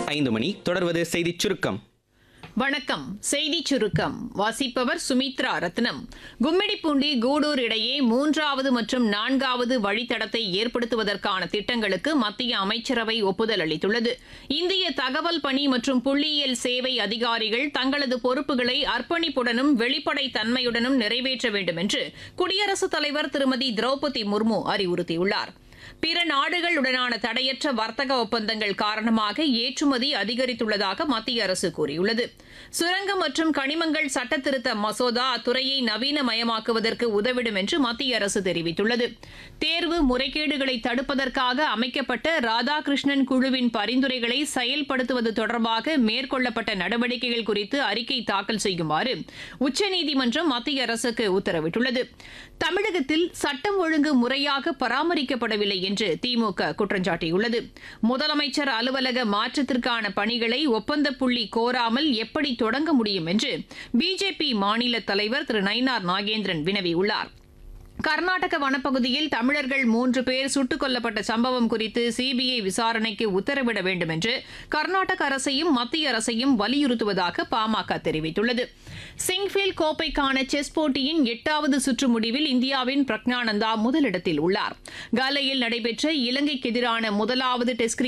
ஐந்து மணி தொடர்வது செய்திச் சுருக்கம் வணக்கம் செய்திச் சுருக்கம் வாசிப்பவர் சுமித்ரா ரத்னம் கும்மிடிப்பூண்டி கூடூர் இடையே மூன்றாவது மற்றும் நான்காவது வழித்தடத்தை ஏற்படுத்துவதற்கான திட்டங்களுக்கு மத்திய அமைச்சரவை ஒப்புதல் அளித்துள்ளது இந்திய தகவல் பணி மற்றும் புள்ளியியல் சேவை அதிகாரிகள் தங்களது பொறுப்புகளை அர்ப்பணிப்புடனும் வெளிப்படைத் தன்மையுடனும் நிறைவேற்ற வேண்டும் என்று குடியரசுத் தலைவர் திருமதி திரௌபதி முர்மு அறிவுறுத்தியுள்ளார் பிற நாடுகளுடனான தடையற்ற வர்த்தக ஒப்பந்தங்கள் காரணமாக ஏற்றுமதி அதிகரித்துள்ளதாக மத்திய அரசு கூறியுள்ளது சுரங்கம் மற்றும் கனிமங்கள் சட்டத்திருத்த மசோதா அத்துறையை நவீனமயமாக்குவதற்கு உதவிடும் என்று மத்திய அரசு தெரிவித்துள்ளது தேர்வு முறைகேடுகளை தடுப்பதற்காக அமைக்கப்பட்ட ராதாகிருஷ்ணன் குழுவின் பரிந்துரைகளை செயல்படுத்துவது தொடர்பாக மேற்கொள்ளப்பட்ட நடவடிக்கைகள் குறித்து அறிக்கை தாக்கல் செய்யுமாறு உச்சநீதிமன்றம் மத்திய அரசுக்கு உத்தரவிட்டுள்ளது தமிழகத்தில் சட்டம் ஒழுங்கு முறையாக பராமரிக்கப்படவில்லை என்று திமுக குற்றம் சாட்டியுள்ளது முதலமைச்சர் அலுவலக மாற்றத்திற்கான பணிகளை ஒப்பந்த புள்ளி கோராமல் எப்படி தொடங்க முடியும் என்று பிஜேபி மாநில தலைவர் திரு நயினார் நாகேந்திரன் வினவியுள்ளார் கர்நாடக வனப்பகுதியில் தமிழர்கள் மூன்று பேர் சுட்டுக் கொல்லப்பட்ட சம்பவம் குறித்து சிபிஐ விசாரணைக்கு உத்தரவிட வேண்டும் என்று கர்நாடக அரசையும் மத்திய அரசையும் வலியுறுத்துவதாக பாமக தெரிவித்துள்ளது சிங்ஃபீல்ட் கோப்பைக்கான செஸ் போட்டியின் எட்டாவது சுற்று முடிவில் இந்தியாவின் பிரக்ஞானந்தா முதலிடத்தில் உள்ளார் காலையில் நடைபெற்ற இலங்கைக்கு எதிரான முதலாவது டெஸ்ட்